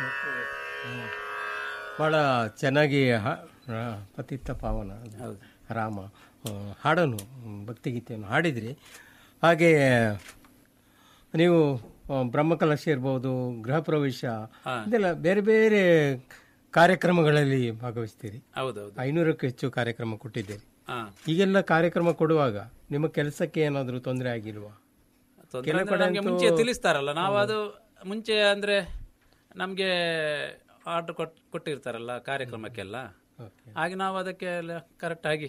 ಭಾಳ ಚೆನ್ನಾಗಿ ಹ- ಆ, ಪತಿತ ಪಾವನ ಅದು. ರಾಮ ಆ, ಹಾಡನ್ನು ಮ್, ಭಕ್ತಿಗೀತೆಯನ್ನು ಹಾಡಿದ್ರಿ ಹಾಗೆ ನೀವು ಆ, ಬ್ರಹ್ಮಕಲಶ ಇರ್ಬೋದು ಗೃಹ ಪ್ರವೇಶ ಇದೆಲ್ಲ ಬೇರೆ ಬೇರೆ ಕಾರ್ಯಕ್ರಮಗಳಲ್ಲಿ ಭಾಗವಹಿಸ್ತೀರಿ ಹೌದೌದು ಐನೂರಕ್ಕೂ ಹೆಚ್ಚು ಕಾರ್ಯಕ್ರಮ ಕೊಟ್ಟಿದ್ದೀರಿ ಹಾ ಈಗೆಲ್ಲ ಕಾರ್ಯಕ್ರಮ ಕೊಡುವಾಗ ನಿಮ್ಮ ಕೆಲಸಕ್ಕೆ ಏನಾದರೂ ತೊಂದರೆ ಆಗಿಲ್ವಾ ತೊಂದ್ರೆ ಅಂದ್ರೆ ನಮ್ಗೆ ಮುಂಚೆ ತಿಳಿಸ್ತಾರಲ್ಲ ನಾವು ಅದು ಮುಂಚೆ ಅಂದ್ರೆ ನಮ್ಗೆ ಆರ್ಡರ್ ಕೊಟ್ ಕೊಟ್ಟಿರ್ತಾರಲ್ಲ ಕಾರ್ಯಕ್ರಮಕ್ಕೆಲ್ಲ ಹಾಗೆ ನಾವು ಅದಕ್ಕೆ ಕರೆಕ್ಟ್ ಆಗಿ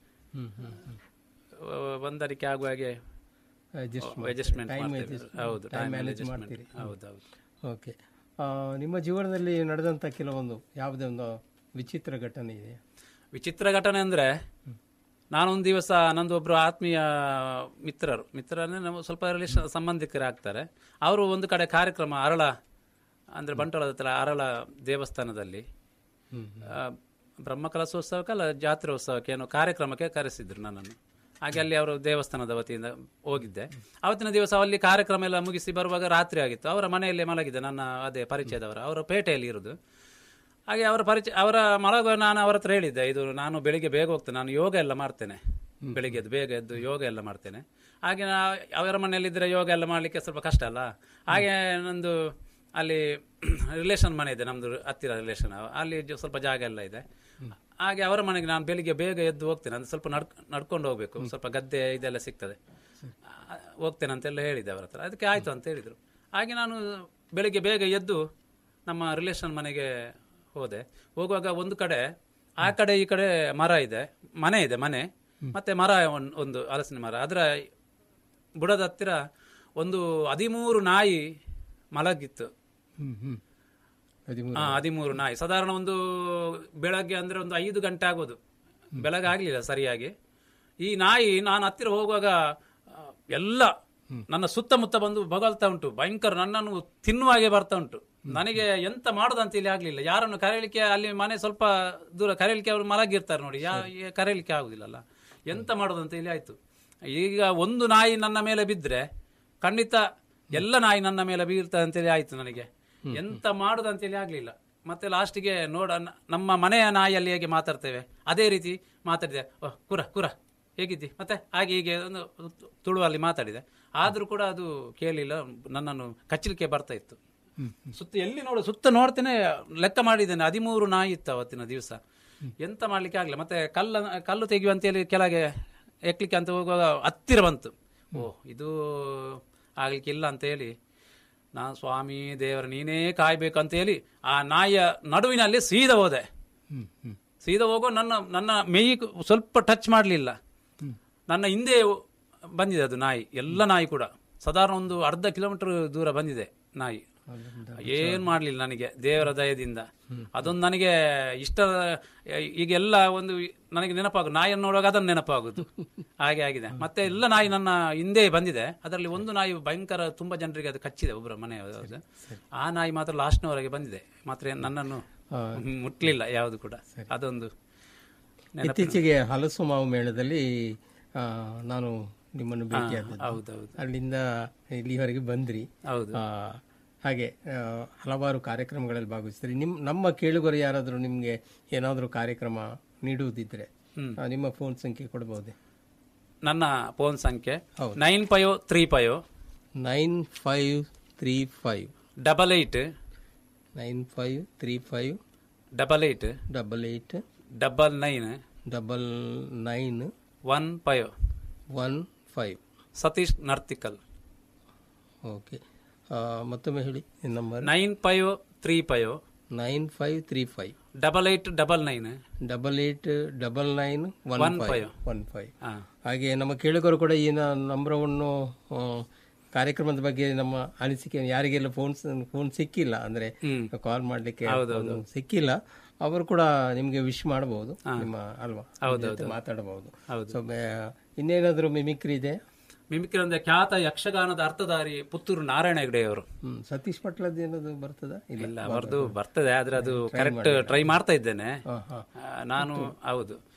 ಆ, ಹೊಂದಾಣಿಕೆ ಆಗುವ ಹಾಗೆ Adjust ಅಡ್ಜಸ್ಟ್ಮೆಂಟ್ Time ಮಾಡ್ತೇವೆ adjust- ಹೌದು time time manage adjustment. ಮಾಡ್ತೀರಿ. ಹೌದೌದು ಓಕೆ ನಿಮ್ಮ ಜೀವನದಲ್ಲಿ ನಡೆದಂಥ ಕೆಲವೊಂದು ಯಾವುದೇ ಒಂದು ವಿಚಿತ್ರ ಘಟನೆ ಇದೆ ವಿಚಿತ್ರ ಘಟನೆ ಅಂದ್ರೆ ನಾನೊಂದು ದಿವಸ ನಂದು ಒಬ್ರು ಆತ್ಮೀಯ ಮಿತ್ರರು ಮಿತ್ರ ಅಂದ್ರೆ ನಾವು ಸ್ವಲ್ಪ ರಿಲೇಷನ್ ಸಂಬಂಧಿಕರಾಗ್ತಾರೆ ಅವರು ಒಂದು ಕಡೆ ಕಾರ್ಯಕ್ರಮ ಅರಳ ಅಂದ್ರೆ ಬಂಟ್ವಾಳದ ಹತ್ರ ಅರಳ ದೇವಸ್ಥಾನದಲ್ಲಿ ಆ, ಬ್ರಹ್ಮಕಲಶೋತ್ಸವಕ್ಕಲ್ಲ ಜಾತ್ರೆ ಉತ್ಸವಕ್ಕೆ ಏನೋ ಕಾರ್ಯಕ್ರಮಕ್ಕೆ ಕರೆಸಿದ್ರು ನನ್ನನ್ನು ಹಾಗೆ ಅಲ್ಲಿ ಅವರು ದೇವಸ್ಥಾನದ ವತಿಯಿಂದ ಹೋಗಿದ್ದೆ ಅವತ್ತಿನ ದಿವಸ ಅಲ್ಲಿ ಕಾರ್ಯಕ್ರಮ ಎಲ್ಲ ಮುಗಿಸಿ ಬರುವಾಗ ರಾತ್ರಿ ಆಗಿತ್ತು ಅವರ ಮನೆಯಲ್ಲೇ ಮಲಗಿದ್ದೆ ನನ್ನ ಅದೇ ಪರಿಚಯದವರು ಅವರ ಪೇಟೆಯಲ್ಲಿ ಇರುದು ಹಾಗೆ ಅವರ ಪರಿಚಯ ಅವರ ಮಲಗುವ ನಾನು ಅವರ ಹತ್ರ ಹೇಳಿದ್ದೆ ಇದು ನಾನು ಬೆಳಿಗ್ಗೆ ಬೇಗ ಹೋಗ್ತೇನೆ ನಾನು ಯೋಗ ಎಲ್ಲ ಮಾಡ್ತೇನೆ ಬೆಳಿಗ್ಗೆ ಎದ್ದು ಬೇಗ ಎದ್ದು ಯೋಗ ಎಲ್ಲ ಮಾಡ್ತೇನೆ ಹಾಗೆ ನಾ ಅವರ ಮನೆಯಲ್ಲಿದ್ದರೆ ಯೋಗ ಎಲ್ಲ ಮಾಡಲಿಕ್ಕೆ ಸ್ವಲ್ಪ ಕಷ್ಟ ಅಲ್ಲ ಹಾಗೆ ನಂದು ಅಲ್ಲಿ ರಿಲೇಷನ್ ಮನೆ ಇದೆ ನಮ್ದು ಹತ್ತಿರ ರಿಲೇಷನ್ ಅಲ್ಲಿ ಜ- ಸ್ವಲ್ಪ ಜಾಗ ಎಲ್ಲ ಇದೆ ಹಾಗೆ ಅವರ ಮನೆಗೆ ನಾನು ಬೆಳಿಗ್ಗೆ ಬೇಗ ಎದ್ದು ಹೋಗ್ತೇನೆ ಅಂದ್ರೆ ಸ್ವಲ್ಪ ನಡ್ ನಡ್ಕೊಂಡು ಹೋಗ್ಬೇಕು ಸ್ವಲ್ಪ ಗದ್ದೆ ಇದೆಲ್ಲ ಸಿಗ್ತದೆ ಆ, ಹೋಗ್ತೇನೆ ಅಂತೆಲ್ಲ ಹೇಳಿದ್ದೆ ಅವರ ಹತ್ರ ಅದಕ್ಕೆ ಆಯ್ತು ಅಂತ ಹೇಳಿದ್ರು ಹಾಗೆ ನಾನು ಬೆಳಿಗ್ಗೆ ಬೇಗ ಎದ್ದು ನಮ್ಮ ರಿಲೇಷನ್ ಮನೆಗೆ ಹೋದೆ ಹೋಗುವಾಗ ಒಂದು ಕಡೆ ಆ ಕಡೆ ಈ ಕಡೆ ಮರ ಇದೆ ಮನೆ ಇದೆ ಮನೆ ಮತ್ತೆ ಮರ ಒಂದ್- ಒಂದು ಹಲಸಿನ ಮರ ಅದರ ಬುಡದ ಹತ್ತಿರ ಒಂದು ಹದಿಮೂರು ನಾಯಿ ಮಲಗಿತ್ತು ಹ್ಮ್ ಹ್ಮ್ ಹದಿಮೂರು ಆ, ಹದಿಮೂರು ನಾಯಿ ಸಾಧಾರಣ ಒಂದು ಬೆಳಗ್ಗೆ ಅಂದ್ರೆ ಒಂದು ಐದು ಗಂಟೆ ಆಗೋದು ಬೆಳಗ್ಗೆ ಆಗ್ಲಿಲ್ಲ ಸರಿಯಾಗಿ ಈ ನಾಯಿ ನಾನು ಹತ್ತಿರ ಹೋಗುವಾಗ ಆ, ಎಲ್ಲ ನನ್ನ ಸುತ್ತಮುತ್ತ ಬಂದು ಬಗಲ್ತಾ ಉಂಟು ಭಯಂಕರ ನನ್ನನ್ನು ತಿನ್ನುವ ಹಾಗೆ ಬರ್ತಾ ಉಂಟು ನನಗೆ ಎಂತ ಮಾಡೋದಂತ ಇಲ್ಲಿ ಆಗ್ಲಿಲ್ಲ ಯಾರನ್ನು ಕರೆಯಲಿಕ್ಕೆ ಅಲ್ಲಿ ಮನೆ ಸ್ವಲ್ಪ ದೂರ ಕರೆಯಲಿಕ್ಕೆ ಅವರು ಮಲಗಿರ್ತಾರೆ ನೋಡಿ ಯಾ ಯಾ- ಕರೆಯಲಿಕ್ಕೆ ಆಗುದಿಲ್ಲಲ್ಲ ಎಂತ ಮಾಡೋದಂತ ಇಲ್ಲಿ ಆಯ್ತು ಈಗ ಒಂದು ನಾಯಿ ನನ್ನ ಮೇಲೆ ಬಿದ್ರೆ ಖಂಡಿತ ಎಲ್ಲ ನಾಯಿ ನನ್ನ ಮೇಲೆ ಬೀಳ್ತದೆ ಅಂತೇಳಿ ಆಯ್ತು ನನಗೆ ಎಂತ ಮಾಡುದಂತೇಳಿ ಆಗ್ಲಿಲ್ಲ ಮತ್ತೆ ಲಾಸ್ಟಿಗೆ ನೋಡ ನ- ನಮ್ಮ ಮನೆಯ ನಾಯಿಯಲ್ಲಿ ಹೇಗೆ ಮಾತಾಡ್ತೇವೆ ಅದೇ ರೀತಿ ಮಾತಾಡಿದೆ ಓಹ್ ಕುರ ಕುರ ಹೇಗಿದ್ದಿ ಮತ್ತೆ ಹಾಗೆ ಹೀಗೆ ಒಂದು ತು- ತುಳುವಲ್ಲಿ ಮಾತಾಡಿದೆ ಆದ್ರೂ ಕೂಡ ಅದು ಕೇಳಿಲ್ಲ ನನ್ನನ್ನು ಕಚ್ಚಲಿಕ್ಕೆ ಬರ್ತಾ ಇತ್ತು ಸುತ್ತ ಎಲ್ಲಿ ನೋಡು ಸುತ್ತ ನೋಡ್ತೇನೆ ಲೆಕ್ಕ ಮಾಡಿದ್ದೇನೆ ಹದಿಮೂರು ನಾಯಿ ಇತ್ತು ಅವತ್ತಿನ ದಿವಸ ಎಂತ ಮಾಡ್ಲಿಕ್ಕೆ ಆಗ್ಲಿಲ್ಲ ಮತ್ತೆ ಕಲ್ಲ ಕಲ್ಲು ತೆಗೆಯುವಂತೇಳಿ ಕೆಳಗೆ ಎಕ್ಲಿಕ್ಕೆ ಅಂತ ಹೋಗುವಾಗ ಹತ್ತಿರ ಬಂತು ಓ ಇದು ಆಗ್ಲಿಕ್ಕೆ ಇಲ್ಲ ಅಂತ ಹೇಳಿ ನಾನು ಸ್ವಾಮಿ ದೇವರ ನೀನೇ ಕಾಯ್ಬೇಕು ಅಂತ ಹೇಳಿ ಆ ನಾಯಿಯ ನಡುವಿನಲ್ಲಿ ಸೀದಾ ಹೋದೆ ಹ್ಮ್ ಹ್ಮ್ ಸೀದಾ ಹೋಗೋ ನನ್ನ ನನ್ನ ಮೈ ಸ್ವಲ್ಪ ಟಚ್ ಮಾಡಲಿಲ್ಲ ನನ್ನ ಹಿಂದೆ ಬಂದಿದೆ ಅದು ನಾಯಿ ಎಲ್ಲ ನಾಯಿ ಕೂಡ ಸಾಧಾರಣ ಒಂದು ಅರ್ಧ ಕಿಲೋಮೀಟರ್ ದೂರ ಬಂದಿದೆ ನಾಯಿ ಏನ್ ಮಾಡ್ಲಿಲ್ಲ ನನಗೆ ದೇವರ ದಯದಿಂದ ಅದೊಂದು ನನಗೆ ಇಷ್ಟ ಈಗೆಲ್ಲ ಒಂದು ನನಗೆ ನೆನಪಾಗು ನಾಯಿಯನ್ನು ನೋಡುವಾಗ ಅದನ್ನು ನೆನಪಾಗುದು ಹಾಗೆ ಆಗಿದೆ ಮತ್ತೆ ಎಲ್ಲ ನಾಯಿ ನನ್ನ ಹಿಂದೆ ಬಂದಿದೆ ಅದರಲ್ಲಿ ಒಂದು ನಾಯಿ ಭಯಂಕರ ತುಂಬಾ ಜನರಿಗೆ ಅದು ಕಚ್ಚಿದೆ ಒಬ್ಬರ ಮನೆಯವರು ಆ ನಾಯಿ ಮಾತ್ರ ಲಾಸ್ಟ್ನವರೆಗೆ ಬಂದಿದೆ ಮಾತ್ರ ನನ್ನನ್ನು ಮುಟ್ಲಿಲ್ಲ ಯಾವುದು ಕೂಡ ಅದೊಂದು ನೆನಪು ಇತ್ತೀಚೆಗೆ ಹಲಸು ಮಾವು ಮೇಳದಲ್ಲಿ ಆ, ನಾನು ನಿಮ್ಮನ್ನು ಭೇಟಿಯಾದದ್ದು ಹೌದೌದು ಅಲ್ಲಿಂದ ಇಲ್ಲಿವರೆಗೆ ಬಂದ್ರಿ ಹೌದು ಆ, ಹಾಗೆ ಆ, ಹಲವಾರು ಕಾರ್ಯಕ್ರಮಗಳಲ್ಲಿ ಭಾಗವಹಿಸ್ತೀರಿ ನಿಮ್ ನಮ್ಮ ಕೇಳುಗರು ಯಾರಾದರೂ ನಿಮಗೆ ಏನಾದರೂ ಕಾರ್ಯಕ್ರಮ ನೀಡುವುದಿದ್ರೆ ಆ, ನಿಮ್ಮ ಫೋನ್ ಸಂಖ್ಯೆ ಕೊಡಬಹುದೇ ನನ್ನ ಫೋನ್ ಸಂಖ್ಯೆ ಹೌದು. Nine five three five nine five three five double eight nine five three five double eight double eight double nine double nine one five one five Satish Narthikal okay ಮತ್ತೊಮ್ಮೆ ಹೇಳಿ number nine five three five nine five three five double eight double nine double eight double nine one One five five. One five ಹಾ ಹಾಗೆ ನಮ್ಮ ಕೇಳುಗರು ಕೂಡ ಈ ನ- ನಂಬರವನ್ನು ಆ, ಕಾರ್ಯಕ್ರಮದ ಬಗ್ಗೆ ನಮ್ಮ ಅನಿಸಿಕೆ ಯಾರಿಗೆಲ್ಲ ಫೋನ್ ಫೋನ್ ಸಿಕ್ಕಿಲ್ಲ ಅಂದ್ರೆ ಹ್ಮ್. ಕಾಲ್ ಮಾಡ್ಲಿಕ್ಕೆ phone ಸಿಕ್ಕಿಲ್ಲ ಅವರು ಕೂಡ ನಿಮ್ಗೆ ವಿಶ್ ಮಾಡಬಹುದು ನಿಮ್ಮ ಅಲ್ವಾ ನಿಮ್ ಜೊತೆ ಮಾತಾಡಬಹುದು ಹೌದು. ಸೊ ಇನ್ನೇನಾದ್ರೂ ಮಿಮಿಕ್ರಿ ಇದೆ ಮಿಮಿಕ್ರಿ ಅಂದ್ರೆ ಖ್ಯಾತ ಯಕ್ಷಗಾನದ ಅರ್ಥಧಾರಿ ಪುತ್ತೂರು ನಾರಾಯಣ ಹೆಗಡೆಯವರು ಹ್ಮ್ ಸತೀಶ್ ಪಟ್ಲದ್ ಏನಾದ್ರು ಬರ್ತದ ಇಲ್ಲ ಇಲ್ಲ ಅವರದು ಬರ್ತದೆ ಆದ್ರೆ ಅದು ಕರೆಕ್ಟ್ ಟ್ರೈ ಮಾಡ್ತಾ ಇದ್ದೇನೆ ಹಾ ಹಾ ಆ, ನಾನು ಹೌದು